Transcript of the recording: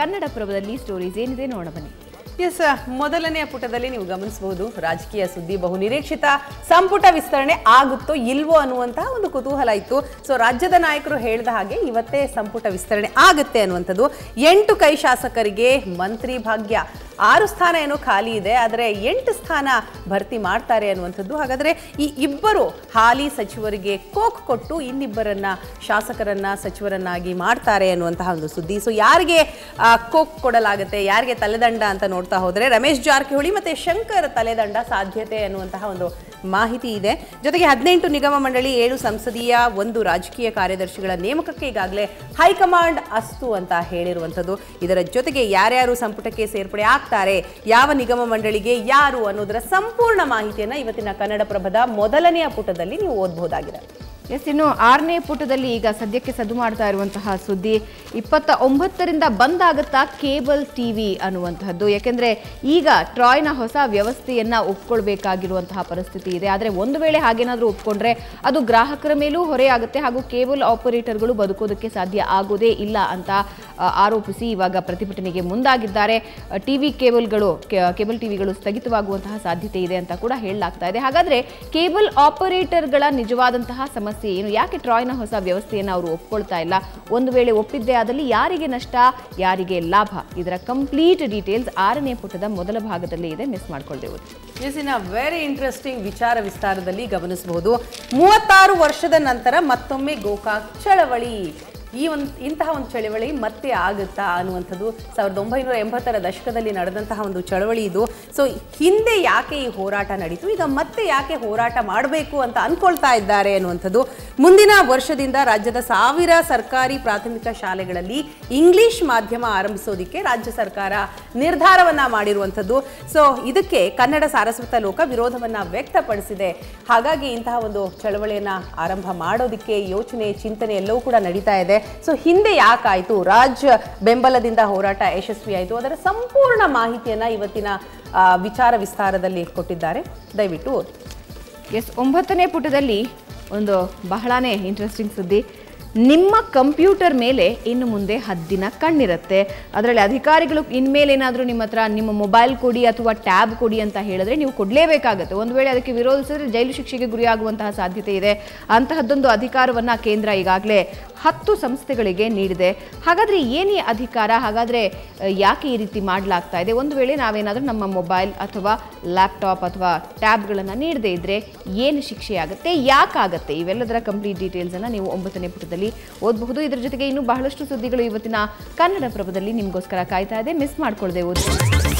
ಕನ್ನಡಪ್ರಭದಲ್ಲಿ stories ಏನಿದೆ ನೋಡೋಣ ಬನ್ನಿ ಎಸ್ ಮೊದಲನೆಯ ಪುಟದಲ್ಲಿ ನೀವು ಗಮನಿಸಬಹುದು ರಾಜಕೀಯ ಸುದ್ದಿ ಬಹು ನಿರೀಕ್ಷಿತ ಸಂಪುಟ ವಿಸ್ತರಣೆ ಆಗುತ್ತೋ ಇಲ್ವೋ ಅನ್ನುವಂತಹ ಒಂದು ಕುತೂಹಲ ಇತ್ತು ಸೊ ರಾಜ್ಯದ ನಾಯಕರು ಹೇಳಿದ ಹಾಗೆ ಇವತ್ತೇ ಸಂಪುಟ ವಿಸ್ತರಣೆ ಆಗುತ್ತೆ ಅನ್ನುವಂಥದ್ದು ಎಂಟು ಕೈ ಶಾಸಕರಿಗೆ ಮಂತ್ರಿ ಭಾಗ್ಯ ಆರು ಸ್ಥಾನ ಏನೋ ಖಾಲಿ ಇದೆ ಆದರೆ ಎಂಟು ಸ್ಥಾನ ಭರ್ತಿ ಮಾಡ್ತಾರೆ ಅನ್ನುವಂಥದ್ದು ಹಾಗಾದ್ರೆ ಈ ಇಬ್ಬರು ಹಾಲಿ ಸಚಿವರಿಗೆ ಕೋಕ್ ಕೊಟ್ಟು ಇನ್ನಿಬ್ಬರನ್ನ ಶಾಸಕರನ್ನ ಸಚಿವರನ್ನಾಗಿ ಮಾಡ್ತಾರೆ ಅನ್ನುವಂತಹ ಒಂದು ಸುದ್ದಿ ಸೊ ಯಾರಿಗೆ ಆ, ಕೋಕ್ ಕೊಡಲಾಗುತ್ತೆ ಯಾರಿಗೆ ತಲೆದಂಡ ಅಂತ ನೋಡ್ತಾ ಹೋದ್ರೆ ರಮೇಶ್ ಜಾರಕಿಹೊಳಿ ಮತ್ತೆ ಶಂಕರ್ ತಲೆದಂಡ ಸಾಧ್ಯತೆ ಅನ್ನುವಂತಹ ಒಂದು ಮಾಹಿತಿ ಇದೆ ಜೊತೆಗೆ ಹದಿನೆಂಟು ನಿಗಮ ಮಂಡಳಿ ಏಳು ಸಂಸದೀಯ ಒಂದು ರಾಜಕೀಯ ಕಾರ್ಯದರ್ಶಿಗಳ ನೇಮಕಕ್ಕೆ ಈಗಾಗಲೇ ಹೈಕಮಾಂಡ್ ಅಸ್ತು ಅಂತ ಹೇಳಿರುವಂಥದ್ದು ಇದರ ಜೊತೆಗೆ ಯಾರ್ಯಾರು ಸಂಪುಟಕ್ಕೆ ಸೇರ್ಪಡೆ ಆಗ್ತಾರೆ ಯಾವ ನಿಗಮ ಮಂಡಳಿಗೆ ಯಾರು ಅನ್ನೋದರ ಸಂಪೂರ್ಣ ಮಾಹಿತಿಯನ್ನ ಇವತ್ತಿನ ಕನ್ನಡಪ್ರಭದ ಮೊದಲನೆಯ ಪುಟದಲ್ಲಿ ನೀವು ಓದಬಹುದಾಗಿದೆ ಎಸ್ ಇನ್ನು ಆರನೇ ಪುಟದಲ್ಲಿ ಈಗ ಸದ್ಯಕ್ಕೆ ಸದ್ದು ಮಾಡ್ತಾ ಇರುವಂತಹ ಸುದ್ದಿ ಇಪ್ಪತ್ತ ಒಂಬತ್ತರಿಂದ ಬಂದ್ ಆಗುತ್ತಾ ಕೇಬಲ್ ಟಿವಿ ಅನ್ನುವಂತಹದ್ದು ಯಾಕೆಂದ್ರೆ ಈಗ ಟ್ರಾಯ್ನ ಹೊಸ ವ್ಯವಸ್ಥೆಯನ್ನ ಒಪ್ಕೊಳ್ಬೇಕಾಗಿರುವಂತಹ ಪರಿಸ್ಥಿತಿ ಇದೆ ಆದರೆ ಒಂದು ವೇಳೆ ಹಾಗೇನಾದ್ರೂ ಒಪ್ಕೊಂಡ್ರೆ ಅದು ಗ್ರಾಹಕರ ಮೇಲೂ ಹೊರೆಯಾಗುತ್ತೆ ಹಾಗೂ ಕೇಬಲ್ ಆಪರೇಟರ್ಗಳು ಬದುಕೋದಕ್ಕೆ ಸಾಧ್ಯ ಆಗೋದೇ ಇಲ್ಲ ಅಂತ ಆ, ಆರೋಪಿಸಿ ಇವಾಗ ಪ್ರತಿಭಟನೆಗೆ ಮುಂದಾಗಿದ್ದಾರೆ ಟಿವಿ ಕೇಬಲ್ಗಳು ಕೆ- ಕೇಬಲ್ ಟಿವಿಗಳು ಸ್ಥಗಿತವಾಗುವಂತಹ ಸಾಧ್ಯತೆ ಇದೆ ಅಂತ ಕೂಡ ಹೇಳಲಾಗ್ತಾ ಇದೆ ಹಾಗಾದ್ರೆ ಕೇಬಲ್ ಆಪರೇಟರ್ಗಳ ನಿಜವಾದಂತಹ ಸಮಸ್ಯೆ ಏನು ಯಾಕೆ ಟ್ರಾಯ್ನ ಹೊಸ ವ್ಯವಸ್ಥೆಯನ್ನು ಅವರು ಒಪ್ಕೊಳ್ತಾ ಇಲ್ಲ ಒಂದು ವೇಳೆ ಒಪ್ಪಿದ್ದೇ ಆದಲ್ಲಿ ಯಾರಿಗೆ ನಷ್ಟ ಯಾರಿಗೆ ಲಾಭ ಇದರ ಕಂಪ್ಲೀಟ್ ಡೀಟೇಲ್ಸ್ ಆರನೇ ಪುಟದ ಮೊದಲ ಭಾಗದಲ್ಲಿ ಇದೆ ಮಿಸ್ ಮಾಡ್ಕೊಳ್ದೇವು ಎಸ್ ಇನ್ ವೆರಿ ಇಂಟ್ರೆಸ್ಟಿಂಗ್ ವಿಚಾರ ವಿಸ್ತಾರದಲ್ಲಿ ಗಮನಿಸಬಹುದು ಮೂವತ್ತಾರು ವರ್ಷದ ನಂತರ ಮತ್ತೊಮ್ಮೆ ಗೋಕಾಕ್ ಚಳವಳಿ ಈ ಒಂದು ಇಂತಹ ಒಂದು ಚಳವಳಿ ಮತ್ತೆ ಆಗುತ್ತಾ ಅನ್ನುವಂಥದ್ದು ಸಾವಿರದ ಒಂಬೈನೂರ ಎಂಬತ್ತರ ದಶಕದಲ್ಲಿ ನಡೆದಂತಹ ಒಂದು ಚಳವಳಿ ಇದು ಸೊ ಹಿಂದೆ ಯಾಕೆ ಈ ಹೋರಾಟ ನಡೀತು ಈಗ ಮತ್ತೆ ಯಾಕೆ ಹೋರಾಟ ಮಾಡಬೇಕು ಅಂತ ಅನ್ಕೊಳ್ತಾ ಇದ್ದಾರೆ ಅನ್ನುವಂಥದ್ದು ಮುಂದಿನ ವರ್ಷದಿಂದ ರಾಜ್ಯದ ಸಾವಿರ ಸರ್ಕಾರಿ ಪ್ರಾಥಮಿಕ ಶಾಲೆಗಳಲ್ಲಿ ಇಂಗ್ಲಿಷ್ ಮಾಧ್ಯಮ ಆರಂಭಿಸೋದಕ್ಕೆ ರಾಜ್ಯ ಸರ್ಕಾರ ನಿರ್ಧಾರವನ್ನ ಮಾಡಿರುವಂಥದ್ದು ಸೊ ಇದಕ್ಕೆ ಕನ್ನಡ ಸಾರಸ್ವತ ಲೋಕ ವಿರೋಧವನ್ನ ವ್ಯಕ್ತಪಡಿಸಿದೆ ಹಾಗಾಗಿ ಇಂತಹ ಒಂದು ಚಳವಳಿಯನ್ನ ಆರಂಭ ಮಾಡೋದಕ್ಕೆ ಯೋಚನೆ ಚಿಂತನೆ ಎಲ್ಲವೂ ಕೂಡ ನಡೀತಾ ಇದೆ ಸೊ ಹಿಂದೆ ಯಾಕಾಯ್ತು ರಾಜ್ ಬೆಂಬಲದಿಂದ ಹೋರಾಟ ಯಶಸ್ವಿ ಆಯಿತು ಅದರ ಸಂಪೂರ್ಣ ಮಾಹಿತಿಯನ್ನ ಇವತ್ತಿನ ಆ, ವಿಚಾರ ವಿಸ್ತಾರದಲ್ಲಿ ಕೊಟ್ಟಿದ್ದಾರೆ ದಯವಿಟ್ಟು ಓದಿ ಎಸ್ ಒಂಬತ್ತನೇ ಪುಟದಲ್ಲಿ ಒಂದು ಬಹಳಾನೇ ಇಂಟ್ರೆಸ್ಟಿಂಗ್ ಸುದ್ದಿ ನಿಮ್ಮ ಕಂಪ್ಯೂಟರ್ ಮೇಲೆ ಇನ್ನು ಮುಂದೆ ಹದ್ದಿನ ಕಣ್ಣಿರುತ್ತೆ ಅದರಲ್ಲಿ ಅಧಿಕಾರಿಗಳು ಇನ್ಮೇಲೆ ಏನಾದರೂ ನಿಮ್ಮ ಹತ್ರ ನಿಮ್ಮ ಮೊಬೈಲ್ ಕೊಡಿ ಅಥವಾ ಟ್ಯಾಬ್ ಕೊಡಿ ಅಂತ ಹೇಳಿದ್ರೆ ನೀವು ಕೊಡಲೇಬೇಕಾಗತ್ತೆ ಒಂದು ವೇಳೆ ಅದಕ್ಕೆ ವಿರೋಧಿಸಿದ್ರೆ ಜೈಲು ಶಿಕ್ಷೆಗೆ ಗುರಿಯಾಗುವಂತಹ ಸಾಧ್ಯತೆ ಇದೆ ಅಂತಹದ್ದೊಂದು ಅಧಿಕಾರವನ್ನ ಕೇಂದ್ರ ಈಗಾಗಲೇ ಹತ್ತು ಸಂಸ್ಥೆಗಳಿಗೆ ನೀಡಿದೆ ಹಾಗಾದ್ರೆ ಏನೇ ಅಧಿಕಾರ ಹಾಗಾದ್ರೆ ಅಹ್, ಯಾಕೆ ಈ ರೀತಿ ಮಾಡಲಾಗ್ತಾ ಇದೆ ಒಂದು ವೇಳೆ ನಾವೇನಾದರೂ ನಮ್ಮ ಮೊಬೈಲ್ ಅಥವಾ ಲ್ಯಾಪ್ಟಾಪ್ ಅಥವಾ ಟ್ಯಾಬ್ಗಳನ್ನು ನೀಡದೇ ಇದ್ರೆ ಏನು ಶಿಕ್ಷೆಯಾಗುತ್ತೆ ಯಾಕಾಗುತ್ತೆ ಇವೆಲ್ಲದರ ಕಂಪ್ಲೀಟ್ ಡೀಟೇಲ್ಸನ್ನು ನೀವು ಒಂಬತ್ತನೇ ಪುಟದಲ್ಲಿ ಓದಬಹುದು ಇದರ ಜೊತೆಗೆ ಇನ್ನೂ ಬಹಳಷ್ಟು ಸುದ್ದಿಗಳು ಇವತ್ತಿನ ಕನ್ನಡ ಪ್ರಭದಲ್ಲಿ ನಿಮಗೋಸ್ಕರ ಕಾಯ್ತಾ ಇದೆ ಮಿಸ್ ಮಾಡ್ಕೊಳ್ದೆ ಓದಿ